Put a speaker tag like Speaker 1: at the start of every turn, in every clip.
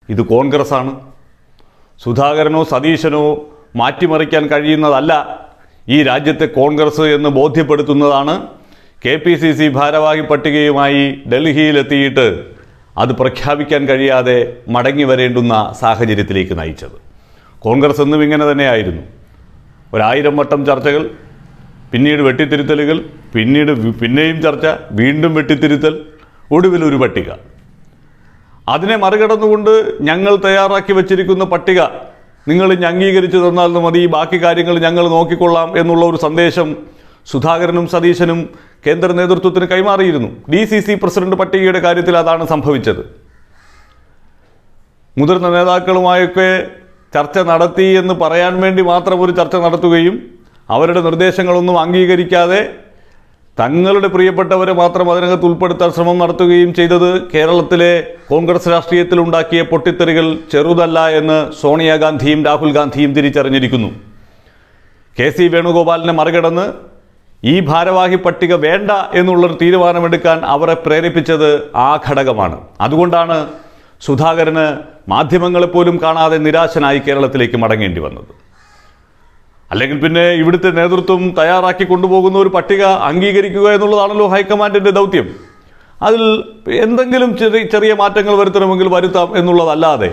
Speaker 1: ഇത് കോൺഗ്രസ്സാണ് സുധാകരനോ സതീശനോ മാറ്റിമറിക്കാൻ കഴിയുന്നതല്ല ഈ രാജ്യത്തെ കോൺഗ്രസ് എന്ന് ബോധ്യപ്പെടുത്തുന്നതാണ് കെ പി സി സി ഭാരവാഹി പട്ടികയുമായി ഡൽഹിയിലെത്തിയിട്ട് അത് പ്രഖ്യാപിക്കാൻ കഴിയാതെ മടങ്ങി വരേണ്ടുന്ന സാഹചര്യത്തിലേക്ക് നയിച്ചത് കോൺഗ്രസ് എന്നും ഇങ്ങനെ തന്നെയായിരുന്നു ഒരായിരം വട്ടം ചർച്ചകൾ പിന്നീട് വെട്ടിത്തിരുത്തലുകൾ പിന്നീട് വി- പിന്നെയും ചർച്ച വീണ്ടും വെട്ടിത്തിരുത്തൽ ഒടുവിൽ ഒരു പട്ടിക അതിനെ മറികടന്നുകൊണ്ട് ഞങ്ങൾ തയ്യാറാക്കി വച്ചിരിക്കുന്ന പട്ടിക നിങ്ങൾ ഇനി അംഗീകരിച്ചു തന്നാൽ മതി ബാക്കി കാര്യങ്ങൾ ഞങ്ങൾ നോക്കിക്കൊള്ളാം എന്നുള്ള ഒരു സന്ദേശം സുധാകരനും സതീശനും കേന്ദ്ര നേതൃത്വത്തിന് കൈമാറിയിരുന്നു ഡി സി സി പ്രസിഡന്റ് പട്ടികയുടെ കാര്യത്തിൽ അതാണ് സംഭവിച്ചത് മുതിർന്ന നേതാക്കളുമായൊക്കെ ചർച്ച നടത്തി എന്ന് പറയാൻ വേണ്ടി മാത്രം ഒരു ചർച്ച നടത്തുകയും അവരുടെ നിർദ്ദേശങ്ങളൊന്നും അംഗീകരിക്കാതെ തങ്ങളുടെ പ്രിയപ്പെട്ടവരെ മാത്രം അതിനകത്ത് ഉൾപ്പെടുത്താൻ ശ്രമം നടത്തുകയും ചെയ്തത് കേരളത്തിലെ കോൺഗ്രസ് രാഷ്ട്രീയത്തിൽ ഉണ്ടാക്കിയ പൊട്ടിത്തെറികൾ ചെറുതല്ല എന്ന് സോണിയാഗാന്ധിയും രാഹുൽ ഗാന്ധിയും തിരിച്ചറിഞ്ഞിരിക്കുന്നു കെ സി വേണുഗോപാലിനെ മറികടന്ന് ഈ ഭാരവാഹി പട്ടിക വേണ്ട എന്നുള്ളൊരു തീരുമാനമെടുക്കാൻ അവരെ പ്രേരിപ്പിച്ചത് ആ ഘടകമാണ് അതുകൊണ്ടാണ് സുധാകരന് മാധ്യമങ്ങളെപ്പോലും കാണാതെ നിരാശനായി കേരളത്തിലേക്ക് മടങ്ങേണ്ടി വന്നത് അല്ലെങ്കിൽ പിന്നെ ഇവിടുത്തെ നേതൃത്വം തയ്യാറാക്കി കൊണ്ടുപോകുന്ന ഒരു പട്ടിക അംഗീകരിക്കുക എന്നുള്ളതാണല്ലോ ഹൈക്കമാൻഡിന്റെ ദൗത്യം അതിൽ എന്തെങ്കിലും ചെറിയ ചെറിയ മാറ്റങ്ങൾ വരുത്തണമെങ്കിൽ വരുത്താം എന്നുള്ളതല്ലാതെ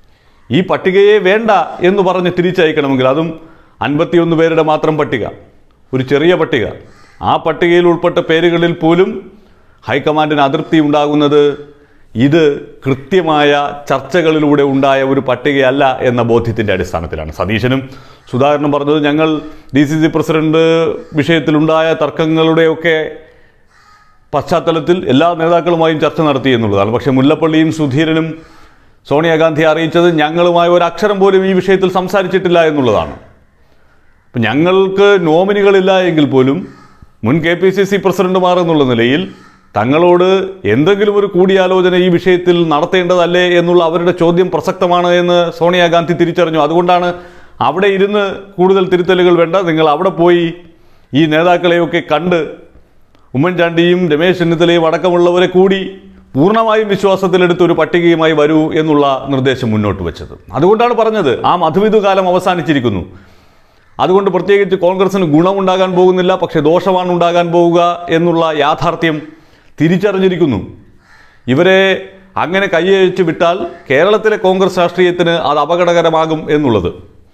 Speaker 1: ഈ പട്ടികയെ വേണ്ട എന്ന് പറഞ്ഞ് തിരിച്ചയക്കണമെങ്കിൽ അതും അൻപത്തിയൊന്ന് പേരുടെ മാത്രം പട്ടിക ഒരു ചെറിയ പട്ടിക ആ പട്ടികയിൽ ഉൾപ്പെട്ട പേരുകളിൽ പോലും ഹൈക്കമാൻഡിന് അതൃപ്തി ഉണ്ടാകുന്നത് ഇത് കൃത്യമായ ചർച്ചകളിലൂടെ ഉണ്ടായ ഒരു പട്ടികയല്ല എന്ന ബോധ്യത്തിൻ്റെ അടിസ്ഥാനത്തിലാണ് സതീശനും സുധാകരനും പറഞ്ഞത് ഞങ്ങൾ ഡി സി സി പ്രസിഡന്റ് വിഷയത്തിലുണ്ടായ തർക്കങ്ങളുടെയൊക്കെ പശ്ചാത്തലത്തിൽ എല്ലാ നേതാക്കളുമായും ചർച്ച നടത്തി എന്നുള്ളതാണ് പക്ഷേ മുല്ലപ്പള്ളിയും സുധീരനും സോണിയാഗാന്ധി അറിയിച്ചത് ഞങ്ങളുമായി ഒരു അക്ഷരം പോലും ഈ വിഷയത്തിൽ സംസാരിച്ചിട്ടില്ല എന്നുള്ളതാണ് അപ്പം ഞങ്ങൾക്ക് നോമിനികളില്ല എങ്കിൽ പോലും മുൻ കെ പി സി സി പ്രസിഡന്റുമാർ എന്നുള്ള നിലയിൽ തങ്ങളോട് എന്തെങ്കിലും ഒരു കൂടിയാലോചന ഈ വിഷയത്തിൽ നടത്തേണ്ടതല്ലേ എന്നുള്ള അവരുടെ ചോദ്യം പ്രസക്തമാണ് എന്ന് സോണിയാഗാന്ധി തിരിച്ചറിഞ്ഞു അതുകൊണ്ടാണ് അവിടെ ഇരുന്ന് കൂടുതൽ തിരുത്തലുകൾ വേണ്ട നിങ്ങൾ അവിടെ പോയി ഈ നേതാക്കളെയൊക്കെ കണ്ട് ഉമ്മൻചാണ്ടിയും രമേശ് ചെന്നിത്തലയും അടക്കമുള്ളവരെ കൂടി പൂർണ്ണമായും വിശ്വാസത്തിലെടുത്ത് ഒരു പട്ടികയുമായി വരൂ എന്നുള്ള നിർദ്ദേശം മുന്നോട്ട് വെച്ചത് അതുകൊണ്ടാണ് പറഞ്ഞത് ആ മധുവിധു കാലം അവസാനിച്ചിരിക്കുന്നു അതുകൊണ്ട് പ്രത്യേകിച്ച് കോൺഗ്രസിന് ഗുണമുണ്ടാകാൻ പോകുന്നില്ല പക്ഷേ ദോഷമാണ് ഉണ്ടാകാൻ പോവുക എന്നുള്ള യാഥാർത്ഥ്യം തിരിച്ചറിഞ്ഞിരിക്കുന്നു ഇവരെ അങ്ങനെ കൈയഴിച്ച് വിട്ടാൽ കേരളത്തിലെ കോൺഗ്രസ് രാഷ്ട്രീയത്തിന് അത് അപകടകരമാകും എന്നുള്ളത്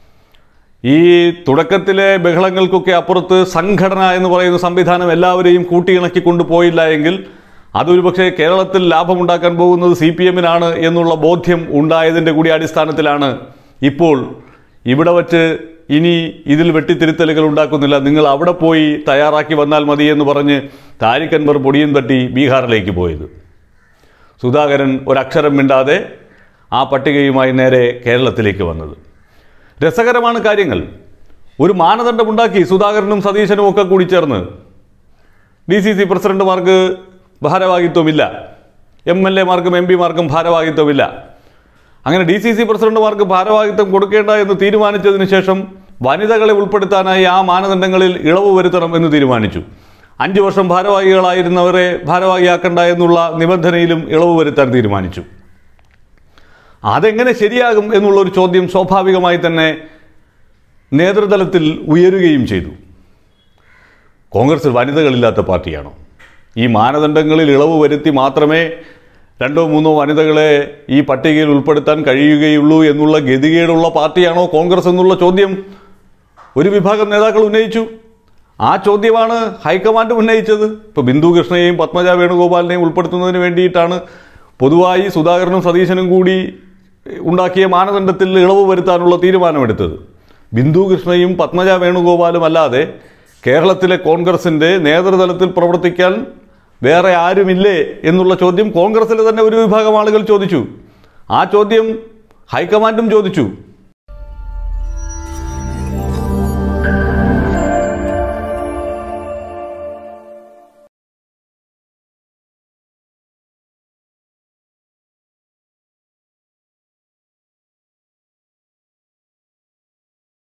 Speaker 1: ഈ തുടക്കത്തിലെ ബഹളങ്ങൾക്കൊക്കെ അപ്പുറത്ത് സംഘടന എന്ന് പറയുന്ന സംവിധാനം എല്ലാവരെയും കൂട്ടിയിണക്കി കൊണ്ടുപോയില്ല എങ്കിൽ അതൊരു പക്ഷേ കേരളത്തിൽ ലാഭമുണ്ടാക്കാൻ പോകുന്നത് സി പി എമ്മിനാണ് എന്നുള്ള ബോധ്യം ഉണ്ടായതിൻ്റെ കൂടി അടിസ്ഥാനത്തിലാണ് ഇപ്പോൾ ഇവിടെ വച്ച് ഇനി ഇതിൽ വെട്ടിത്തിരുത്തലുകൾ ഉണ്ടാക്കുന്നില്ല നിങ്ങൾ അവിടെ പോയി തയ്യാറാക്കി വന്നാൽ മതി എന്ന് പറഞ്ഞ് താരിഖ് അൻവർ പൊടിയും തട്ടി ബീഹാറിലേക്ക് പോയത് സുധാകരൻ ഒരക്ഷരം മിണ്ടാതെ ആ പട്ടികയുമായി നേരെ കേരളത്തിലേക്ക് വന്നത് രസകരമാണ് കാര്യങ്ങൾ ഒരു മാനദണ്ഡമുണ്ടാക്കി സുധാകരനും സതീശനും ഒക്കെ കൂടി ചേർന്ന് ഡി സി സി പ്രസിഡന്റുമാർക്ക് ഭാരവാഹിത്വമില്ല എം എൽ എമാർക്കും എം പിമാർക്കും ഭാരവാഹിത്വമില്ല അങ്ങനെ ഡി സി സി പ്രസിഡന്റുമാർക്ക് ഭാരവാഹിത്വം കൊടുക്കേണ്ട എന്ന് തീരുമാനിച്ചതിന് ശേഷം വനിതകളെ ഉൾപ്പെടുത്താനായി ആ മാനദണ്ഡങ്ങളിൽ ഇളവ് വരുത്തണം എന്ന് തീരുമാനിച്ചു അഞ്ച് വർഷം ഭാരവാഹികളായിരുന്നവരെ ഭാരവാഹിയാക്കണ്ട എന്നുള്ള നിബന്ധനയിലും ഇളവ് വരുത്താൻ തീരുമാനിച്ചു അതെങ്ങനെ ശരിയാകും എന്നുള്ളൊരു ചോദ്യം സ്വാഭാവികമായി തന്നെ നേതൃതലത്തിൽ ഉയരുകയും ചെയ്തു കോൺഗ്രസ് വനിതകളില്ലാത്ത പാർട്ടിയാണോ ഈ മാനദണ്ഡങ്ങളിൽ ഇളവ് വരുത്തി മാത്രമേ രണ്ടോ മൂന്നോ വനിതകളെ ഈ പട്ടികയിൽ ഉൾപ്പെടുത്താൻ കഴിയുകയുള്ളൂ എന്നുള്ള ഗതികേടുള്ള പാർട്ടിയാണോ കോൺഗ്രസ് എന്നുള്ള ചോദ്യം ഒരു വിഭാഗം നേതാക്കൾ ഉന്നയിച്ചു ആ ചോദ്യമാണ് ഹൈക്കമാൻഡ് ഉന്നയിച്ചത് ഇപ്പോൾ ബിന്ദു കൃഷ്ണയെയും പത്മജ വേണുഗോപാലിനെയും ഉൾപ്പെടുത്തുന്നതിന് വേണ്ടിയിട്ടാണ് പൊതുവായി സുധാകരനും സതീശനും കൂടി ഉണ്ടാക്കിയ മാനദണ്ഡത്തിൽ ഇളവ് വരുത്താനുള്ള തീരുമാനമെടുത്തത് ബിന്ദു കൃഷ്ണയും പത്മജ വേണുഗോപാലും അല്ലാതെ കേരളത്തിലെ കോൺഗ്രസിൻ്റെ നേതൃതലത്തിൽ പ്രവർത്തിക്കാൻ വേറെ ആരുമില്ലേ എന്നുള്ള ചോദ്യം കോൺഗ്രസിലെ തന്നെ ഒരു വിഭാഗം ആളുകൾ ചോദിച്ചു ആ ചോദ്യം ഹൈക്കമാൻഡും ചോദിച്ചു